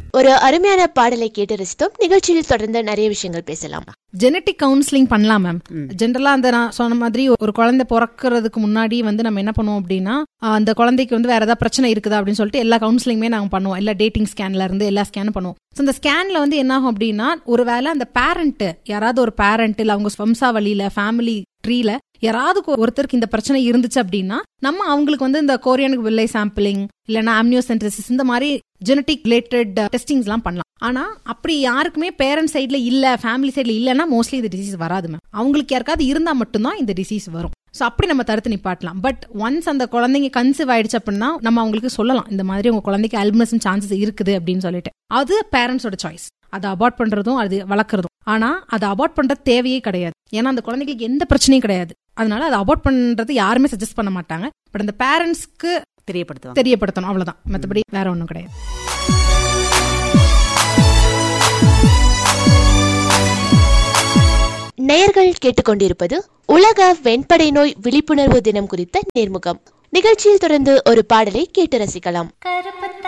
ஒரு அருமையான பாடலை கேட்டு ரசித்தோம் நிகழ்ச்சியில் தொடர்ந்து நிறைய விஷயங்கள் பேசலாம் ஜெனட்டிக் கவுன்சிலிங் பண்ணலாம் மேம் ஜென்ரலா அந்த நான் சொன்ன மாதிரி ஒரு குழந்தை பிறக்கிறதுக்கு முன்னாடி வந்து நம்ம என்ன பண்ணுவோம் அப்படின்னா ஆஹ், அந்த குழந்தைக்கு வந்து வேற ஏதாவது பிரச்சனை இருக்குதா அப்படின்னு சொல்லிட்டு எல்லா கவுன்சிலிங்குமே நாங்க பண்ணுவோம் எல்லா டேட்டிங் ஸ்கேன்ல இருந்து எல்லா ஸ்கேனும் பண்ணுவோம் ஸோ அந்த ஸ்கேன்ல வந்து என்ன ஆகும் அப்படின்னா ஒருவேளை அந்த பேரண்ட் யாராவது ஒரு பேரண்ட் இல்ல அவங்க வம்சாவளியில ஃபேமிலி ட்ரீல யாராவது கொ- ஒருத்தருக்கு இந்த பிரச்சனை இருந்துச்சு அப்படின்னா நம்ம அவங்களுக்கு வந்து இந்த கோரியானுக்கு வில்லை சாம்பிளிங் இல்லைன்னா அம்னியோசென்ட்ரசிஸ் இந்த மாதிரி ஜெனட்டிக் ரிலேட்டட் டெஸ்டிங்ஸ் எல்லாம் பண்ணலாம் ஆனா அப்படி யாருக்குமே பேரண்ட் சைடுல இல்ல ஃபேமிலி சைடுல இல்லைன்னா மோஸ்ட்லி இந்த டிசீஸ் வராது மேம் அவங்களுக்கு யாருக்காவது இருந்தா மட்டும்தான் இந்த டிசீஸ் வரும் சோ அப்படி நம்ம தடுத்து நிப்பாட்டலாம் பட் ஒன்ஸ் அந்த குழந்தைங்க கன்சீவ் ஆயிடுச்சு அப்படின்னா நம்ம அவங்களுக்கு சொல்லலாம் இந்த மாதிரி உங்க குழந்தைக்கு அல்பினிசம் சான்சஸ் இருக்குது அப்படின்னு சொல்லிட்டு அது பேரண்ட்ஸோட சாய்ஸ் அதை அபார்ட் பண்றதும் அது வளர்க்குறதும் ஆனா அதை அபார்ட் பண்றது தேவையே கிடையாது ஏன்னா அந்த குழந்தைகளுக்கு எந்த பிரச்சனையும் கிடையாது அதனால அதை அபார்ட் பண்றது யாருமே சஜஸ்ட் பண்ண மாட்டாங்க பட் அந்த பேரண்ட்ஸ்க்கு தெரியப்படுத்துவாங்க தெரியப்படுத்தணும் அவ்வளவுதான் மத்தபடி வேற ஒண்ணும் கிடையாது நேயர்கள் கேட்டுக்கொண்டிருப்பது உலக வெண்படை நோய் விழிப்புணர்வு தினம் குறித்த நேர்முகம் நிகழ்ச்சியில் தொடர்ந்து ஒரு பாடலை கேட்டு ரசிக்கலாம் கருப்பு